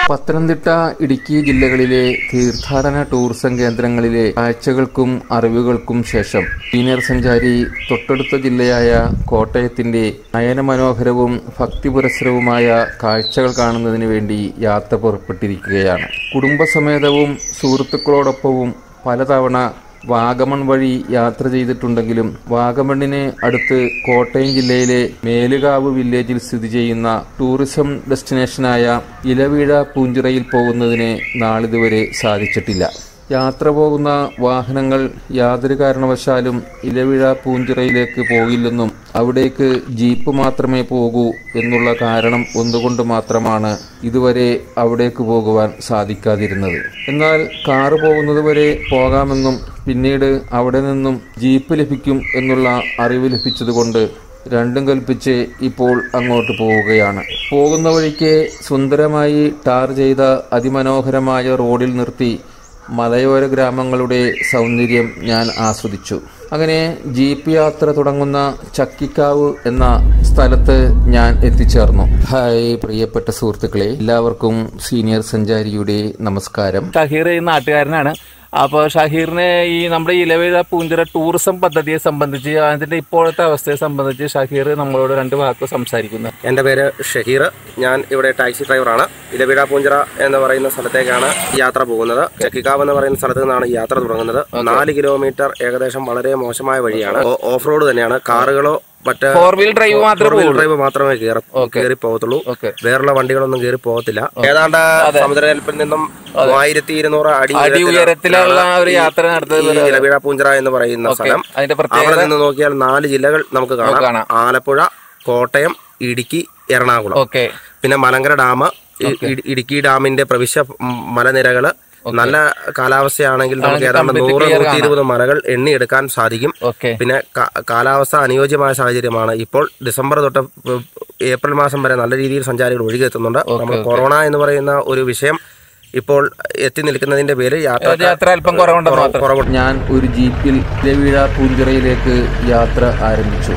പത്തനംതിട്ട ഇടുക്കി ജില്ലകളിലെ തീർത്ഥാടന ടൂറിസം കേന്ദ്രങ്ങളിലെ കാഴ്ചകൾക്കും അറിവുകൾക്കും ശേഷം സീനിയർ സഞ്ചാരി തൊട്ടടുത്ത ജില്ലയായ കോട്ടയത്തിന്റെ നയനമനോഹരവും ഭക്തിപുരസരവുമായ കാഴ്ചകൾ കാണുന്നതിന് വേണ്ടി യാത്ര പുറപ്പെട്ടിരിക്കുകയാണ് കുടുംബസമേതവും സുഹൃത്തുക്കളോടൊപ്പവും പലതവണ വാഗമൺ വഴി യാത്ര ചെയ്തിട്ടുണ്ടെങ്കിലും വാഗമണ്ണിന് അടുത്ത് കോട്ടയം ജില്ലയിലെ മേലുകാവ് വില്ലേജിൽ സ്ഥിതി ചെയ്യുന്ന ടൂറിസം ഡെസ്റ്റിനേഷനായ ഇലവീഴ പൂഞ്ചിറയിൽ പോകുന്നതിന് നാളിതുവരെ സാധിച്ചിട്ടില്ല യാത്ര പോകുന്ന വാഹനങ്ങൾ യാതൊരു കാരണവശാലും ഇലവിഴ പൂഞ്ചിറയിലേക്ക് പോകില്ലെന്നും അവിടേക്ക് ജീപ്പ് മാത്രമേ പോകൂ എന്നുള്ള കാരണം ഒന്നുകൊണ്ട് മാത്രമാണ് ഇതുവരെ അവിടേക്ക് പോകുവാൻ സാധിക്കാതിരുന്നത് എന്നാൽ കാറ് പോകുന്നത് വരെ പോകാമെന്നും പിന്നീട് അവിടെ നിന്നും ജീപ്പ് ലഭിക്കും എന്നുള്ള അറിവ് ലഭിച്ചതുകൊണ്ട് രണ്ടും കൽപ്പിച്ച് ഇപ്പോൾ അങ്ങോട്ട് പോവുകയാണ് പോകുന്ന വഴിക്ക് സുന്ദരമായി ടാർ ചെയ്ത അതിമനോഹരമായ റോഡിൽ നിർത്തി മലയോര ഗ്രാമങ്ങളുടെ സൗന്ദര്യം ഞാൻ ആസ്വദിച്ചു അങ്ങനെ ജീപ്പ് യാത്ര തുടങ്ങുന്ന ചക്കിക്കാവ് എന്ന സ്ഥലത്ത് ഞാൻ എത്തിച്ചേർന്നു ഹായ് പ്രിയപ്പെട്ട സുഹൃത്തുക്കളെ എല്ലാവർക്കും സീനിയർ സഞ്ചാരിയുടെ നമസ്കാരം ഷഹീർ ഈ നാട്ടുകാരനാണ് അപ്പോൾ ഷഹീറിന് ഈ നമ്മുടെ ഇലവേഴ പൂഞ്ചിറ ടൂറിസം പദ്ധതിയെ സംബന്ധിച്ച് അതിന്റെ ഇപ്പോഴത്തെ അവസ്ഥയെ സംബന്ധിച്ച് ഷഹീർ നമ്മളോട് രണ്ട് വാക്ക് സംസാരിക്കുന്നു എൻ്റെ പേര് ഷഹീർ ഞാൻ ഇവിടെ ടാക്സി ഡ്രൈവറാണ് ഇലവിട പൂഞ്ചിറ എന്ന് പറയുന്ന സ്ഥലത്തേക്കാണ് യാത്ര പോകുന്നത് ചക്കിക്കാവ് എന്ന് പറയുന്ന സ്ഥലത്ത് നിന്നാണ് ഈ യാത്ര തുടങ്ങുന്നത് നാല് കിലോമീറ്റർ ഏകദേശം വളരെ മോശമായ വഴിയാണ് ഓ- ഓഫ് റോഡ് തന്നെയാണ് കാറുകളോ മറ്റ് ഫോർ വീൽ ഡ്രൈവ് മാത്രമേ ഫോർ വീൽ ഡ്രൈവ് മാത്രമേ കയറി കയറി പോകത്തുള്ളൂ ഓക്കെ വേറുള്ള വണ്ടികളൊന്നും കയറി പോകത്തില്ല ഏതാണ്ട് സമുദ്രനിരപ്പിൽ നിന്നും മൂവായിരത്തി ഇരുന്നൂറ് അടി അടി ഉയരത്തിലുള്ള ഒരു യാത്ര നടത്തുന്നത് ഈ ഇലവിഴ പൂഞ്ചിറ എന്ന് പറയുന്ന സ്ഥലം അതിന്റെ അവിടെ പ്രത്യേകത നിന്ന് നോക്കിയാൽ നാല് ജില്ലകൾ നമുക്ക് കാണാം കാണാം. ആലപ്പുഴ കോട്ടയം ഇടുക്കി എറണാകുളം ഓക്കെ പിന്നെ മലങ്കര ഡാം ഇ- ഇ- ഇടുക്കി ഡാമിന്റെ പ്രവിശ്യ ഉം, മലനിരകള് നല്ല കാലാവസ്ഥയാണെങ്കിൽ നമുക്ക് ഏതാണ്ട് നൂറ് നൂറ്റി ഇരുപത് മലകൾ എണ്ണിയെടുക്കാൻ സാധിക്കും ഓക്കെ പിന്നെ കാ- കാലാവസ്ഥ അനുയോജ്യമായ സാഹചര്യമാണ് ഇപ്പോൾ ഡിസംബർ തൊട്ട് ഉം, ഏപ്രിൽ മാസം വരെ നല്ല രീതിയിൽ സഞ്ചാരികൾ ഒഴുകിയെത്തുന്നുണ്ട് നമ്മൾ കൊറോണ എന്ന് പറയുന്ന ഒരു വിഷയം ഇപ്പോൾ എത്തി നിൽക്കുന്നതിന്റെ പേര് യാത്ര യാത്ര അല്പം കുറവുണ്ടെന്ന് മാത്രം കുറവ് ഞാൻ ഒരു ജീപ്പിൽ ഇലവീഴ പൂഞ്ചിറയിലേക്ക് യാത്ര ആരംഭിച്ചു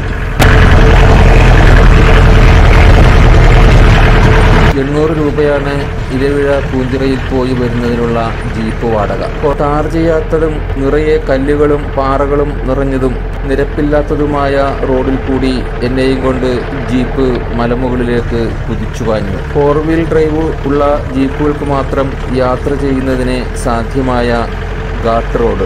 എണ്ണൂറ് രൂപയാണ് ഇലവിഴ പൂഞ്ചിറയിൽ പോയി വരുന്നതിനുള്ള ജീപ്പ് വാടക അപ്പോൾ ടാർ ചെയ്യാത്തതും നിറയെ കല്ലുകളും പാറകളും നിറഞ്ഞതും നിരപ്പില്ലാത്തതുമായ റോഡിൽ കൂടി എന്നെയും കൊണ്ട് ജീപ്പ് മലമുകളിലേക്ക് കുതിച്ചു പാഞ്ഞു ഫോർ വീൽ ഡ്രൈവ് ഉള്ള ജീപ്പുകൾക്ക് മാത്രം യാത്ര ചെയ്യുന്നതിന് സാധ്യമായ ഘാട്ട് റോഡ്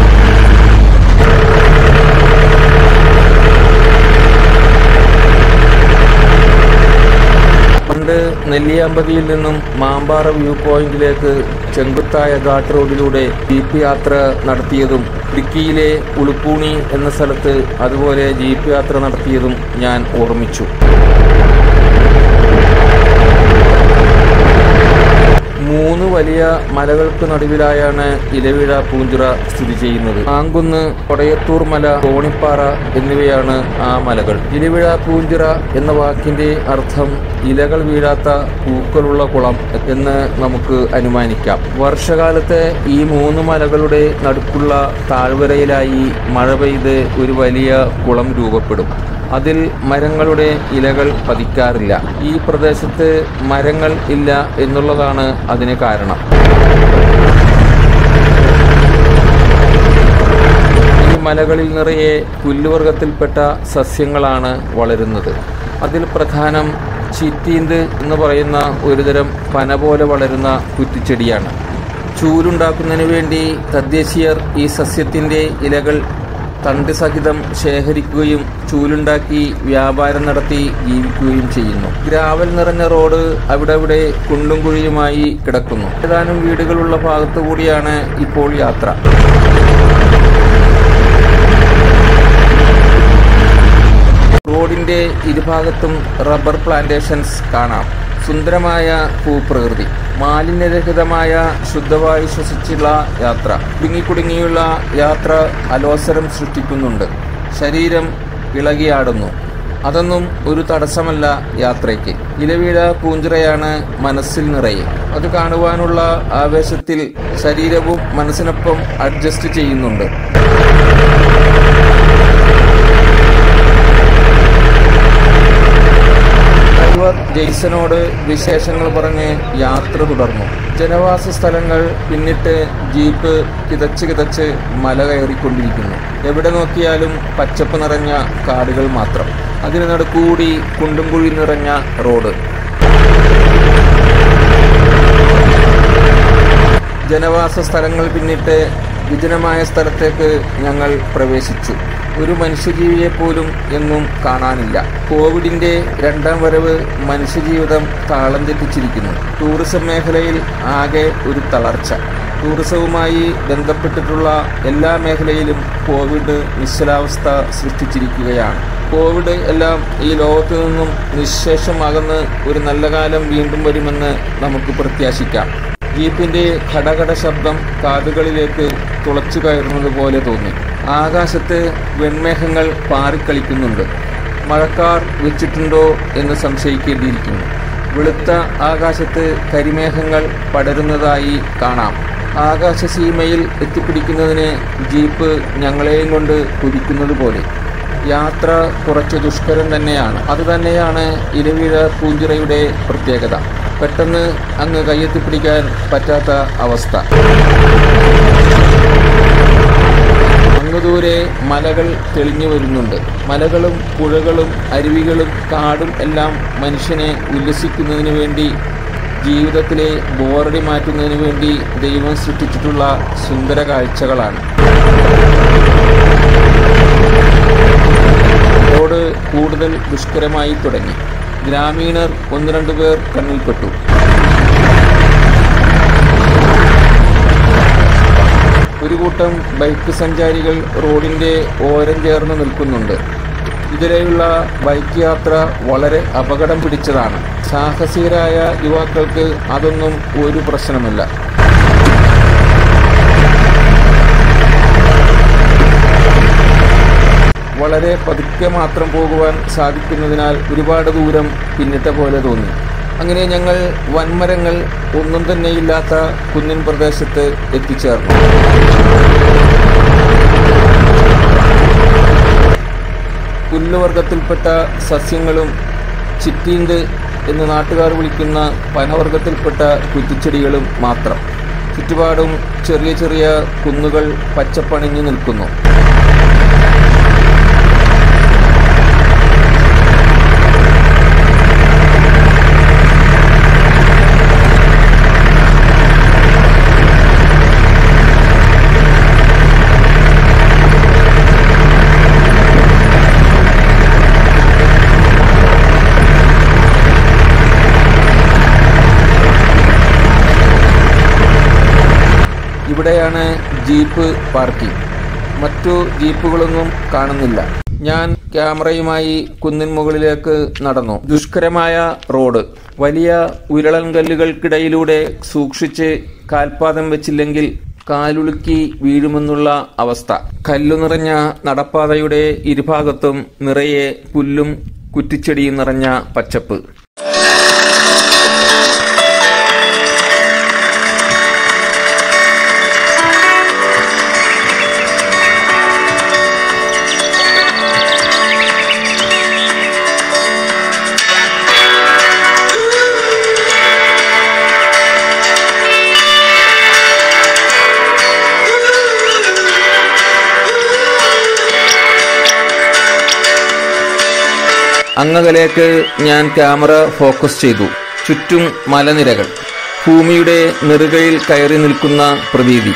പണ്ട് നെല്ലിയാമ്പതിയിൽ നിന്നും മാമ്പാറ വ്യൂ പോയിന്റിലേക്ക് ചെങ്കുത്തായ ഘാട്ട് റോഡിലൂടെ ജീപ്പ് യാത്ര നടത്തിയതും ഇടുക്കിയിലെ ഉളുപ്പൂണി എന്ന സ്ഥലത്ത് അതുപോലെ ജീപ്പ് യാത്ര നടത്തിയതും ഞാൻ ഓർമ്മിച്ചു മൂന്ന് വലിയ മലകൾക്ക് നടുവിലായാണ് ഇലവിഴ പൂഞ്ചിറ സ്ഥിതി ചെയ്യുന്നത് ആങ്കുന്ന് കൊടയത്തൂർ മല കോണിപ്പാറ എന്നിവയാണ് ആ മലകൾ ഇലവിഴ പൂഞ്ചിറ എന്ന വാക്കിന്റെ അർത്ഥം ഇലകൾ വീഴാത്ത പൂക്കളുള്ള കുളം എന്ന് നമുക്ക് അനുമാനിക്കാം വർഷകാലത്ത് ഈ മൂന്ന് മലകളുടെ നടുക്കുള്ള താഴ്വരയിലായി മഴ പെയ്ത് ഒരു വലിയ കുളം രൂപപ്പെടും അതിൽ മരങ്ങളുടെ ഇലകൾ പതിക്കാറില്ല ഈ പ്രദേശത്ത് മരങ്ങൾ ഇല്ല എന്നുള്ളതാണ് അതിന് കാരണം ഈ മലകളിൽ നിറയെ പുല്ലുവർഗത്തിൽപ്പെട്ട സസ്യങ്ങളാണ് വളരുന്നത് അതിൽ പ്രധാനം ചിറ്റീന്ത് എന്ന് പറയുന്ന ഒരുതരം പന പോലെ വളരുന്ന കുറ്റിച്ചെടിയാണ് ചൂലുണ്ടാക്കുന്നതിന് വേണ്ടി തദ്ദേശീയർ ഈ സസ്യത്തിൻ്റെ ഇലകൾ തണ്ട് സഹിതം ശേഖരിക്കുകയും ചൂലുണ്ടാക്കി വ്യാപാരം നടത്തി ജീവിക്കുകയും ചെയ്യുന്നു ഗ്രാവൽ നിറഞ്ഞ റോഡ് അവിടെ അവിടെ കുണ്ടും കുഴിയുമായി കിടക്കുന്നു ഏതാനും വീടുകളുള്ള ഭാഗത്തു കൂടിയാണ് ഇപ്പോൾ യാത്ര റോഡിന്റെ ഇരുഭാഗത്തും റബ്ബർ പ്ലാന്റേഷൻസ് കാണാം സുന്ദരമായ ഭൂപ്രകൃതി മാലിന്യരഹിതമായ ശുദ്ധവായു ശ്വസിച്ചുള്ള യാത്ര കുടുങ്ങിക്കുടുങ്ങിയുള്ള യാത്ര അലോസരം സൃഷ്ടിക്കുന്നുണ്ട് ശരീരം ഇളകിയാടുന്നു അതൊന്നും ഒരു തടസ്സമല്ല യാത്രയ്ക്ക് ഇലവീഴ പൂഞ്ചിറയാണ് മനസ്സിൽ നിറയെ അത് കാണുവാനുള്ള ആവേശത്തിൽ ശരീരവും മനസ്സിനൊപ്പം അഡ്ജസ്റ്റ് ചെയ്യുന്നുണ്ട് ഡ്രൈവർ ജെയ്സനോട് വിശേഷങ്ങൾ പറഞ്ഞ് യാത്ര തുടർന്നു ജനവാസ സ്ഥലങ്ങൾ പിന്നിട്ട് ജീപ്പ് കിതച്ച് കിതച്ച് മല കയറിക്കൊണ്ടിരിക്കുന്നു എവിടെ നോക്കിയാലും പച്ചപ്പ് നിറഞ്ഞ കാടുകൾ മാത്രം അതിന് നടുക്കൂടി കുണ്ടും കുഴി നിറഞ്ഞ റോഡ് ജനവാസ സ്ഥലങ്ങൾ പിന്നിട്ട് വിജനമായ സ്ഥലത്തേക്ക് ഞങ്ങൾ പ്രവേശിച്ചു ഒരു മനുഷ്യജീവിയെ പോലും എങ്ങും കാണാനില്ല കോവിഡിന്റെ രണ്ടാം വരവ് മനുഷ്യജീവിതം താളം തെറ്റിച്ചിരിക്കുന്നു ടൂറിസം മേഖലയിൽ ആകെ ഒരു തളർച്ച ടൂറിസവുമായി ബന്ധപ്പെട്ടിട്ടുള്ള എല്ലാ മേഖലയിലും കോവിഡ് നിശ്ചലാവസ്ഥ സൃഷ്ടിച്ചിരിക്കുകയാണ് കോവിഡ് എല്ലാം ഈ ലോകത്തു നിന്നും നിശേഷമാകുന്ന ഒരു നല്ല കാലം വീണ്ടും വരുമെന്ന് നമുക്ക് പ്രത്യാശിക്കാം ജീപ്പിന്റെ ഘടഘട ശബ്ദം കാതുകളിലേക്ക് തുളച്ചു കയറുന്നത് പോലെ തോന്നി ആകാശത്ത് വെൺമേഘങ്ങൾ പാറിക്കളിക്കുന്നുണ്ട് മഴക്കാർ വെച്ചിട്ടുണ്ടോ എന്ന് സംശയിക്കേണ്ടിയിരിക്കുന്നു വെളുത്ത ആകാശത്ത് കരിമേഘങ്ങൾ പടരുന്നതായി കാണാം ആകാശസീമയിൽ എത്തിപ്പിടിക്കുന്നതിന് ജീപ്പ് ഞങ്ങളെയും കൊണ്ട് കുതിക്കുന്നത് പോലെ യാത്ര കുറച്ച് ദുഷ്കരം തന്നെയാണ് അതുതന്നെയാണ് ഇരവിഴ പൂഞ്ചിറയുടെ പ്രത്യേകത പെട്ടെന്ന് അങ്ങ് കയ്യെത്തിപ്പിടിക്കാൻ പറ്റാത്ത അവസ്ഥ അങ്ങ് ദൂരെ മലകൾ തെളിഞ്ഞു വരുന്നുണ്ട് മലകളും പുഴകളും അരുവികളും കാടും എല്ലാം മനുഷ്യനെ ഉല്ലസിക്കുന്നതിന് വേണ്ടി ജീവിതത്തിലെ ബോറടി മാറ്റുന്നതിന് വേണ്ടി ദൈവം സൃഷ്ടിച്ചിട്ടുള്ള സുന്ദര കാഴ്ചകളാണ് റോഡ് കൂടുതൽ ദുഷ്കരമായി തുടങ്ങി ഗ്രാമീണർ ഒന്ന് രണ്ടു പേർ കണ്ണിൽപ്പെട്ടു ഒരു കൂട്ടം ബൈക്ക് സഞ്ചാരികൾ റോഡിന്റെ ഓരം ചേർന്ന് നിൽക്കുന്നുണ്ട് ഇതിലെയുള്ള ബൈക്ക് യാത്ര വളരെ അപകടം പിടിച്ചതാണ് സാഹസികരായ യുവാക്കൾക്ക് അതൊന്നും ഒരു പ്രശ്നമല്ല വളരെ പതുക്കെ മാത്രം പോകുവാൻ സാധിക്കുന്നതിനാൽ ഒരുപാട് ദൂരം പിന്നിട്ട പോലെ തോന്നി അങ്ങനെ ഞങ്ങൾ വൻമരങ്ങൾ ഒന്നും തന്നെയില്ലാത്ത കുന്നിൻ പ്രദേശത്ത് എത്തിച്ചേർന്നു പുല്ലുവർഗത്തിൽപ്പെട്ട സസ്യങ്ങളും ചിറ്റീന്ത് എന്ന് നാട്ടുകാർ വിളിക്കുന്ന പനവർഗത്തിൽപ്പെട്ട കുറ്റിച്ചെടികളും മാത്രം ചുറ്റുപാടും ചെറിയ ചെറിയ കുന്നുകൾ പച്ചപ്പണിഞ്ഞു നിൽക്കുന്നു ഇവിടെയാണ് ജീപ്പ് പാർക്കിംഗ് മറ്റു ജീപ്പുകളൊന്നും കാണുന്നില്ല ഞാൻ ക്യാമറയുമായി കുന്നിൻ മുകളിലേക്ക് നടന്നു ദുഷ്കരമായ റോഡ് വലിയ ഉരുളൻകല്ലുകൾക്കിടയിലൂടെ സൂക്ഷിച്ച് കാൽപാദം വെച്ചില്ലെങ്കിൽ കാലുളുക്കി വീഴുമെന്നുള്ള അവസ്ഥ കല്ലു നിറഞ്ഞ നടപ്പാതയുടെ ഇരുഭാഗത്തും നിറയെ പുല്ലും കുറ്റിച്ചെടിയും നിറഞ്ഞ പച്ചപ്പ് അങ്ങകലേക്ക് ഞാൻ ക്യാമറ ഫോക്കസ് ചെയ്തു ചുറ്റും മലനിരകൾ ഭൂമിയുടെ നെറുകയിൽ കയറി നിൽക്കുന്ന പ്രതീതി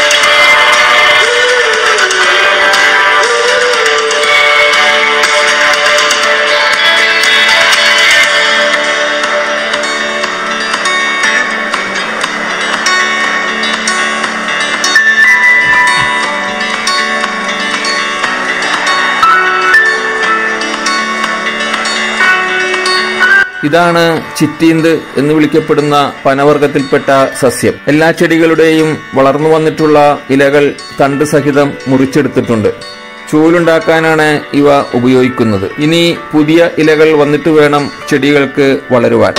ഇതാണ് ചിറ്റീന്ത് എന്ന് വിളിക്കപ്പെടുന്ന പനവർഗത്തിൽപ്പെട്ട സസ്യം എല്ലാ ചെടികളുടെയും വളർന്നു വന്നിട്ടുള്ള ഇലകൾ തണ്ട് സഹിതം മുറിച്ചെടുത്തിട്ടുണ്ട് ചൂലുണ്ടാക്കാനാണ് ഇവ ഉപയോഗിക്കുന്നത് ഇനി പുതിയ ഇലകൾ വന്നിട്ട് വേണം ചെടികൾക്ക് വളരുവാൻ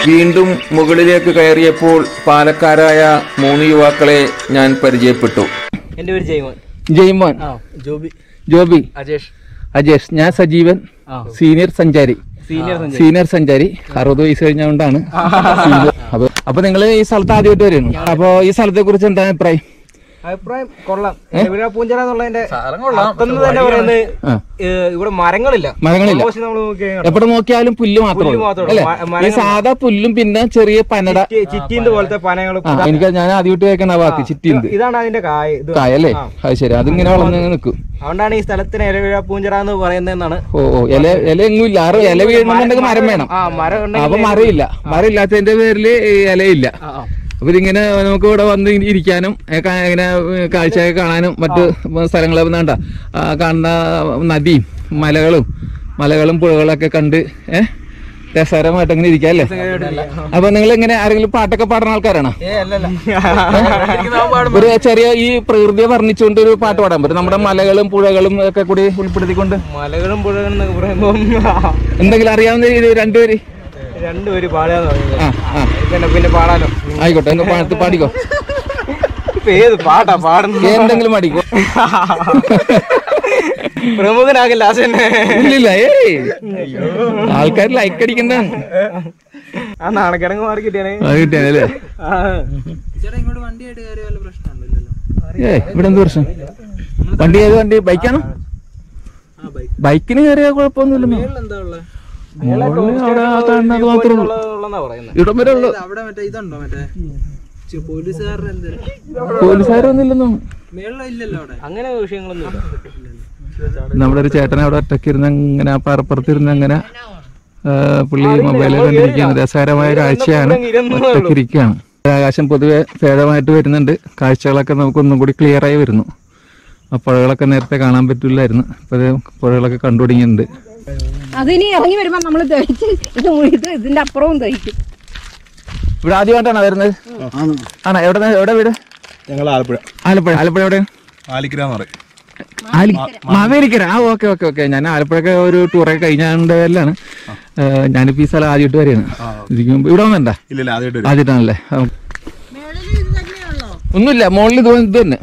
വീണ്ടും മുകളിലേക്ക് കയറിയപ്പോൾ പാലക്കാരായ മൂന്ന് യുവാക്കളെ ഞാൻ പരിചയപ്പെട്ടു എന്റെ പേര് ജയ്മോൻ ജയ്മോൻ ആ ജോബി ജോബി അജേഷ് അജേഷ് ഞാൻ സജീവൻ ആ സീനിയർ സഞ്ചാരി സീനിയർ സീനിയർ സഞ്ചാരി അറുപത് വയസ്സ് കഴിഞ്ഞുകൊണ്ടാണ് senior. അപ്പൊ അപ്പൊ നിങ്ങൾ ഈ സ്ഥലത്ത് ആദ്യമായിട്ട് വരുന്നു അപ്പൊ ഈ സ്ഥലത്തെ കുറിച്ച് എന്താ അഭിപ്രായം അഭിപ്രായം കൊള്ളാം ഇവിടെ പൂഞ്ചിറ എന്നുള്ളതിന്റെ അർത്ഥം തന്നെ പറയുന്നത് ആ. ഏ, ഇവിടെ മരങ്ങളില്ല മരങ്ങളില്ല പക്ഷെ നമ്മൾ നോക്കിയാൽ എവിടെ നോക്കിയാലും പുല്ല് മാത്രമേ പുല്ല് ഉള്ളൂ. മാത്രമേ അല്ലേ ഉള്ളൂ. മ- ഈ സാധാ പുല്ലും പിന്നെ ചെറിയ പനട ചിറ്റീന്ത് പോലത്തെ പനകൾ ആ എനിക്ക് ഞാൻ ആദ്യമായിട്ട് കേൾക്കണ ആ വാക്ക് ചിറ്റിന്ത് ഇതാണ് അതിന്റെ കായ ഇത് കായല്ലേ അത് ശരി അതിങ്ങനെ വളർന്ന് നിൽക്കും അതുകൊണ്ടാണ് ഈ സ്ഥലത്തിന് ഇരവിഴ പൂഞ്ചിറ എന്ന് പറയുന്നതെന്നാണ് ഓ ഓ ഇല ഇല എങ്ങും ഇല്ല ആറ് ഇല വീഴണമെന്നുണ്ടെങ്കിൽ മരം വേണം ആ മരം ഉണ്ടെങ്കിൽ അപ്പൊ മരമില്ല മരം ഇല്ലാത്തതിന്റെ പേരില് ഈ ഇലയില്ല ആ, ആ. അപ്പൊ ഇതിങ്ങനെ നമുക്ക് ഇവിടെ വന്ന് ഇ- ഇരിക്കാനും ഏ, കാ- ഇങ്ങനെ ഏ, കാഴ്ചയൊക്കെ കാണാനും മറ്റ് സ്ഥലങ്ങളൊക്കെ വേണ്ട കാണുന്ന നദിയും മലകളും മലകളും പുഴകളൊക്കെ കണ്ട് ഏഹ് രസകരമായിട്ട് അങ്ങനെ ഇരിക്കാം അല്ലേ അപ്പൊ നിങ്ങൾ ഇങ്ങനെ ആരെങ്കിലും പാട്ടൊക്കെ പാടുന്ന ആൾക്കാരാണോ ഒരു ചെറിയ ഈ പ്രകൃതിയെ വർണ്ണിച്ചുകൊണ്ട് ഒരു പാട്ട് പാടാൻ പറ്റും നമ്മുടെ മലകളും പുഴകളും ഒക്കെ കൂടി ഉൾപ്പെടുത്തിക്കൊണ്ട് മലകളും പുഴകളും എന്നൊക്കെ പറയുമ്പോ എന്തെങ്കിലും അറിയാവുന്ന രീതി രണ്ടുപേര് രണ്ടുപേര് പാടുകയെന്ന് പറയുന്നത് ആ ആ പിന്നെ പിന്നെ പാടാലോ ആയിക്കോട്ടെ എന്നാ പാട്ട് പാടിക്കോ ഇപ്പൊ ഏത് പാട്ടാ പാടുന്നത് എന്തെങ്കിലും പാടിക്കോ പ്രമുഖനാകില്ല ആശന്നെ ഇല്ലില്ല ഏയ് ആൾക്കാർ ലൈക്ക് അടിക്കുന്നതാണ് ആ നാണക്കിടങ്ങ് മാറി കിട്ടിയാണേ അത് കിട്ടിയാലേ ആ. ഏ ഇവിടെ എന്ത് പ്രശ്നം വണ്ടി ഏത് വണ്ടി ബൈക്കാണോ ബൈക്കിന് കയറിയാ കുഴപ്പമൊന്നുമില്ലെന്നോ മുകളില് അവിടെ ആ കാണുന്നത് മാത്രമേ ഉള്ളൂ ഉള്ളെന്നാ പറയുന്നത് ഇവിടം വരെ ഉള്ളു അവിടെ മറ്റേ ഇതുണ്ടോ മറ്റേ ചെ- പോലീസുകാരുടെ എന്ത് പോലീസുകാരൊന്നും ഇല്ലെന്നോ മേളിൽ ഇല്ലല്ലോ അവിടെ അങ്ങനെ വിഷയങ്ങളൊന്നും ഇല്ല. നമ്മുടെ ഒരു ചേട്ടൻ അവിടെ ഒറ്റയ്ക്ക് ഇരുന്ന് അങ്ങനെ ആ പറപ്പുറത്ത് ഇരുന്ന് അങ്ങനെ ആ, പുള്ളി മൊബൈലിൽ കണ്ടിരിക്കുകയാണ് രസകരമായ കാഴ്ചയാണ് ഒറ്റയ്ക്ക് ഇരിക്കുകയാണ് ആകാശം പൊതുവെ ഭേദമായിട്ട് വരുന്നുണ്ട് കാഴ്ചകളൊക്കെ നമുക്ക് ഒന്നും കൂടി ക്ലിയർ ആയി വരുന്നു ആ പുഴകളൊക്കെ നേരത്തെ കാണാൻ പറ്റില്ലായിരുന്നു ഇപ്പൊ ദേ പുഴകളൊക്കെ കണ്ടു തുടങ്ങിയിട്ടുണ്ട് അതിനി ഇറങ്ങി വരുമ്പോ നമ്മൾ ദഹിച്ച് ഇത് മുഴുവൻ ഇത് ഇതിന്റെ അപ്പുറവും ദഹിക്കും ഇവിടെ ആദ്യമായിട്ടാണോ വരുന്നത് ആണോ എവിടെ എവിടെ വീട് ഞങ്ങൾ ആലപ്പുഴ ആലപ്പുഴ ആലപ്പുഴ എവിടെ ആലിക്കര എന്ന് പറയും ആലി മാവേലിക്കര ആ ഓക്കെ ഓക്കെ ഓക്കെ ഞാൻ ആലപ്പുഴയൊക്കെ ഒരു ടൂറൊക്കെ കഴിഞ്ഞാണ്ട് പേരിലാണ് ഞാനിപ്പോ ഈ സ്ഥലം ആദ്യമായിട്ട് വരെയാണ് ഇതിക്ക് മുമ്പ് ഇവിടെ വന്നിട്ടുണ്ടാ ഇല്ലില്ല ആദ്യമായിട്ട് വരും ആദ്യമായിട്ടാണല്ലേ ആ. ഒന്നുമില്ല മുകളിൽ ഇത് ഇത് തന്നെ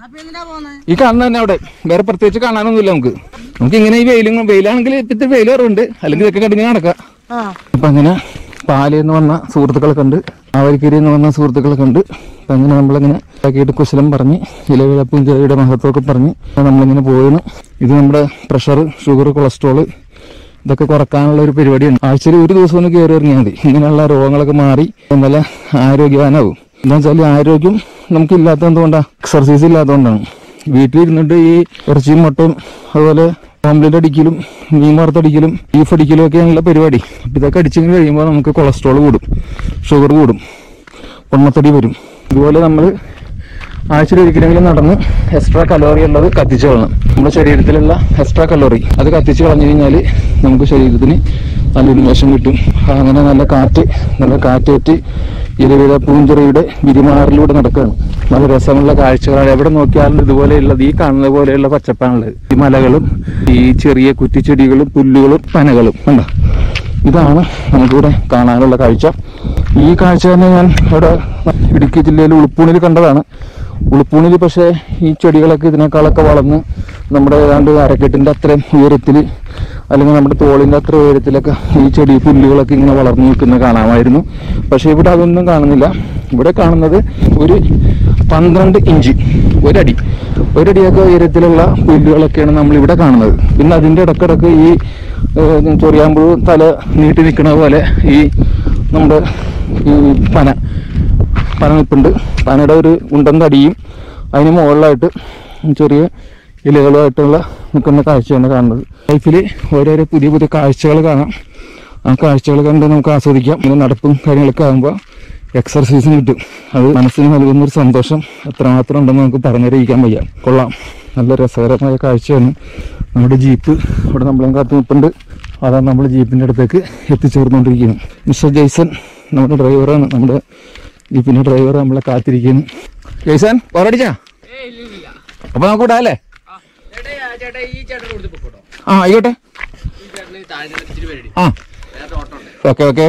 ഈ കാണുന്ന തന്നെ അവിടെ വേറെ പ്രത്യേകിച്ച് കാണാനൊന്നുമില്ല നമുക്ക് നമുക്ക് ഇങ്ങനെ ഈ വെയിലും വെയിലാണെങ്കിൽ ഇപ്പത്തെ വെയിൽ കുറവുണ്ട് അല്ലെങ്കിൽ ഇതൊക്കെ കടിഞ്ഞ് നടക്കാം അപ്പൊ അങ്ങനെ പാലയെന്ന് വന്ന സുഹൃത്തുക്കളൊക്കെ ഉണ്ട് ആവരിക്കരി എന്ന് വന്ന സുഹൃത്തുക്കളൊക്കെ ഉണ്ട് അപ്പൊ അങ്ങനെ നമ്മളിങ്ങനെ ആക്കിയിട്ട് കുശലം പറഞ്ഞ് ഇലവിഴപ്പും ചെറിയുടെ മഹത്വമൊക്കെ പറഞ്ഞ് നമ്മളിങ്ങനെ പോയിരുന്നു ഇത് നമ്മുടെ പ്രഷർ ഷുഗർ കൊളസ്ട്രോള് ഇതൊക്കെ കുറക്കാനുള്ള ഒരു പരിപാടിയാണ് ആഴ്ചയിൽ ഒരു ദിവസം ഒന്ന് കയറി ഇറങ്ങിയാൽ മതി ഇങ്ങനെയുള്ള രോഗങ്ങളൊക്കെ മാറി നല്ല ആരോഗ്യവാനാവും എന്താ വെച്ചാൽ ആരോഗ്യം നമുക്ക് ഇല്ലാത്തത് എന്തുകൊണ്ടാണ് എക്സർസൈസ് ഇല്ലാത്തതുകൊണ്ടാണ് വീട്ടിലിരുന്നിട്ട് ഈ ഇറച്ചിയും മുട്ടയും അതുപോലെ ഓംലെറ്റ് അടിക്കലും മീൻ വറുത്തടിക്കലും ബീഫ് അടിക്കലും ഒക്കെയാണുള്ള പരിപാടി അപ്പം ഇതൊക്കെ അടിച്ചിങ്ങനെ കഴിയുമ്പോൾ നമുക്ക് കൊളസ്ട്രോൾ കൂടും ഷുഗർ കൂടും പൊണ്ണത്തടി വരും ഇതുപോലെ നമ്മൾ ആഴ്ചയിൽ ഒരിക്കലെങ്കിലും നടന്ന് എക്സ്ട്രാ കലോറി ഉള്ളത് കത്തിച്ചു കളയണം നമ്മുടെ ശരീരത്തിലുള്ള എക്സ്ട്രാ കലോറി അത് കത്തിച്ച് കളഞ്ഞു കഴിഞ്ഞാൽ നമുക്ക് ശരീരത്തിന് നല്ല ഉന്മേഷം കിട്ടും അങ്ങനെ നല്ല കാറ്റ് നല്ല കാറ്റേറ്റ് ഇരവിഴ പൂഞ്ചിറയുടെ വിരിമാറിലൂടെ നടക്കുകയാണ് നല്ല രസമുള്ള കാഴ്ചകളാണ് എവിടെ നോക്കിയാലും ഇതുപോലെയുള്ളത് ഈ കാണുന്ന പോലെയുള്ള പച്ചപ്പാണുള്ളത് ഈ മലകളും ഈ ചെറിയ കുറ്റിച്ചെടികളും പുല്ലുകളും പനകളും കണ്ടോ ഇതാണ് നമുക്കിവിടെ കാണാനുള്ള കാഴ്ച ഈ കാഴ്ച തന്നെ ഞാൻ ഇവിടെ ഇടുക്കി ജില്ലയിൽ ഉളുപ്പൂണിൽ കണ്ടതാണ് ഉളുപ്പൂണിൽ പക്ഷേ ഈ ചെടികളൊക്കെ ഇതിനേക്കാളൊക്കെ വളർന്ന് നമ്മുടെ ഏതാണ്ട് അരക്കെട്ടിൻ്റെ അത്രയും ഉയരത്തിൽ അല്ലെങ്കിൽ നമ്മുടെ തോളിൻ്റെ അത്ര ഉയരത്തിലൊക്കെ ഈ ചെടി പുല്ലുകളൊക്കെ ഇങ്ങനെ വളർന്നു നിൽക്കുന്ന കാണാമായിരുന്നു പക്ഷേ ഇവിടെ അതൊന്നും കാണുന്നില്ല ഇവിടെ കാണുന്നത് ഒരു പന്ത്രണ്ട് ഇഞ്ച് ഒരടി ഒരടിയൊക്കെ ഉയരത്തിലുള്ള പുല്ലുകളൊക്കെയാണ് നമ്മൾ ഇവിടെ കാണുന്നത് പിന്നെ അതിൻ്റെ ഇടക്കിടക്ക് ഈ ഏഹ്, ചൊറിയാമ്പൂ തല നീട്ടി നിൽക്കുന്ന പോലെ ഈ നമ്മുടെ ഈ പന പന നിൽപ്പുണ്ട് പനയുടെ ഒരു ഉണ്ടൻ തടിയും അതിന് മുകളിലായിട്ട് ചെറിയ ഇലകളുമായിട്ടുള്ള നിൽക്കുന്ന കാഴ്ചയാണ് കാണുന്നത് ലൈഫിൽ ഓരോരോ പുതിയ പുതിയ കാഴ്ചകൾ കാണാം ആ കാഴ്ചകൾ കണ്ട് നമുക്ക് ആസ്വദിക്കാം ഇങ്ങനെ നടപ്പും കാര്യങ്ങളൊക്കെ ആകുമ്പോൾ എക്സർസൈസും കിട്ടും അത് മനസ്സിന് നൽകുന്ന ഒരു സന്തോഷം എത്രമാത്രം ഉണ്ടെന്ന് നമുക്ക് പറഞ്ഞറിയിക്കാൻ വയ്യ കൊള്ളാം നല്ല രസകരമായ കാഴ്ചയാണ് നമ്മുടെ ജീപ്പ് ഇവിടെ നമ്മളെ കാത്തു നിൽപ്പുണ്ട് അതാണ് നമ്മൾ ജീപ്പിൻ്റെ അടുത്തേക്ക് എത്തിച്ചേർന്നുകൊണ്ടിരിക്കുന്നു മിസ്റ്റർ ജെയ്സൺ നമ്മുടെ ഡ്രൈവറാണ് നമ്മുടെ ജീപ്പിൻ്റെ ഡ്രൈവർ നമ്മളെ കാത്തിരിക്കുന്നു ജെയ്സൺ പോരടിച്ചാ അപ്പൊ നമുക്ക് വിടാം അല്ലേ ആ ആയിക്കോട്ടെ ആ ഓക്കെ ഓക്കെ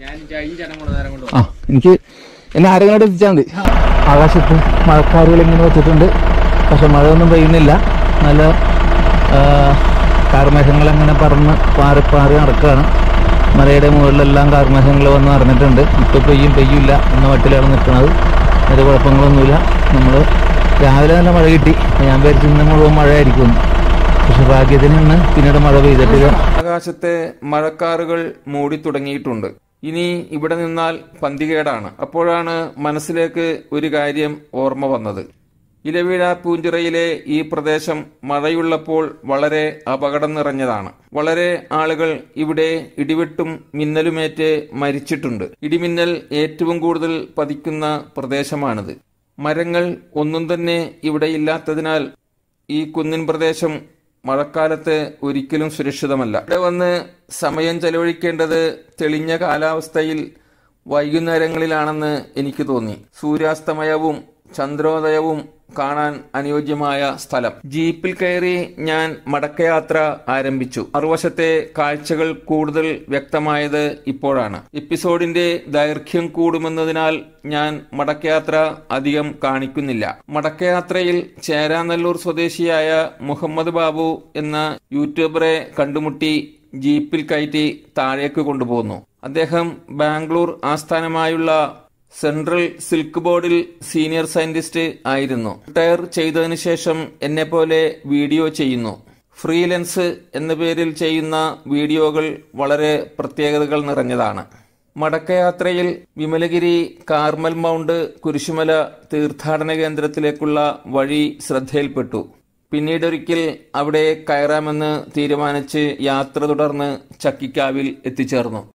ആ എനിക്ക് എന്നെ ആരെങ്കിലും അവിടെ എത്തിച്ചാൽ മതി ആകാശത്ത് മഴക്കാറുകൾ ഇങ്ങനെ വെച്ചിട്ടുണ്ട് പക്ഷെ മഴയൊന്നും പെയ്യുന്നില്ല നല്ല ആ, കാർമേഘങ്ങൾ അങ്ങനെ പറന്ന് പാറി പാറി നടക്കുകയാണ് മലയുടെ മുകളിലെല്ലാം കാർമേഘങ്ങൾ വന്ന് നിറഞ്ഞിട്ടുണ്ട് ഇപ്പോൾ പെയ്യും പെയ്യില്ല എന്ന മട്ടിലാണ് നിൽക്കുന്നത് ഒരു കുഴപ്പങ്ങളൊന്നുമില്ല നമ്മൾ രാവിലെ നല്ല മഴ കിട്ടി ഞാൻ വിചാരിച്ചു ഇന്ന് മുഴുവൻ മഴയായിരിക്കും പക്ഷെ ഭാഗ്യത്തിന് ഇന്ന് പിന്നീട് മഴ പെയ്തിട്ടില്ല ആകാശത്തെ മഴക്കാറുകൾ മൂടി തുടങ്ങിയിട്ടുണ്ട് ഇനി ഇവിടെ നിന്നാൽ പന്തികേടാണ് അപ്പോഴാണ് മനസ്സിലേക്ക് ഒരു കാര്യം ഓർമ്മ വന്നത് ഇലവീഴ പൂഞ്ചിറയിലെ ഈ പ്രദേശം മഴയുള്ളപ്പോൾ വളരെ അപകടം നിറഞ്ഞതാണ് വളരെ ആളുകൾ ഇവിടെ ഇടിവെട്ടും മിന്നലുമേറ്റ് മരിച്ചിട്ടുണ്ട് ഇടിമിന്നൽ ഏറ്റവും കൂടുതൽ പതിക്കുന്ന പ്രദേശമാണിത് മരങ്ങൾ ഒന്നും തന്നെ ഇവിടെ ഇല്ലാത്തതിനാൽ ഈ കുന്നിൻ പ്രദേശം മഴക്കാലത്ത് ഒരിക്കലും സുരക്ഷിതമല്ല ഇവിടെ വന്ന് സമയം ചെലവഴിക്കേണ്ടത് തെളിഞ്ഞ കാലാവസ്ഥയിൽ വൈകുന്നേരങ്ങളിലാണെന്ന് എനിക്ക് തോന്നി സൂര്യാസ്തമയവും ചന്ദ്രോദയവും കാണാൻ അനുയോജ്യമായ സ്ഥലം ജീപ്പിൽ കയറി ഞാൻ മടക്കയാത്ര ആരംഭിച്ചു മറുവശത്തെ കാഴ്ചകൾ കൂടുതൽ വ്യക്തമായത് ഇപ്പോഴാണ് എപ്പിസോഡിന്റെ ദൈർഘ്യം കൂടുമെന്നതിനാൽ ഞാൻ മടക്കയാത്ര അധികം കാണിക്കുന്നില്ല മടക്കയാത്രയിൽ ചേരാനല്ലൂർ സ്വദേശിയായ മുഹമ്മദ് ബാബു എന്ന യൂട്യൂബറെ കണ്ടുമുട്ടി ജീപ്പിൽ കയറ്റി താഴേക്ക് കൊണ്ടുപോകുന്നു അദ്ദേഹം ബാംഗ്ലൂർ ആസ്ഥാനമായുള്ള സെൻട്രൽ സിൽക്ക് ബോർഡിൽ സീനിയർ സയന്റിസ്റ്റ് ആയിരുന്നു റിട്ടയർ ചെയ്തതിനു ശേഷം എന്നെ പോലെ വീഡിയോ ചെയ്യുന്നു ഫ്രീലൻസ് എന്ന പേരിൽ ചെയ്യുന്ന വീഡിയോകൾ വളരെ പ്രത്യേകതകൾ നിറഞ്ഞതാണ് മടക്കയാത്രയിൽ വിമലഗിരി കാർമൽ മൗണ്ട് കുരിശുമല തീർത്ഥാടന കേന്ദ്രത്തിലേക്കുള്ള വഴി ശ്രദ്ധയിൽപ്പെട്ടു പിന്നീടൊരിക്കൽ അവിടെ കയറാമെന്ന് തീരുമാനിച്ച് യാത്ര തുടർന്ന് ചക്കിക്കാവിൽ എത്തിച്ചേർന്നു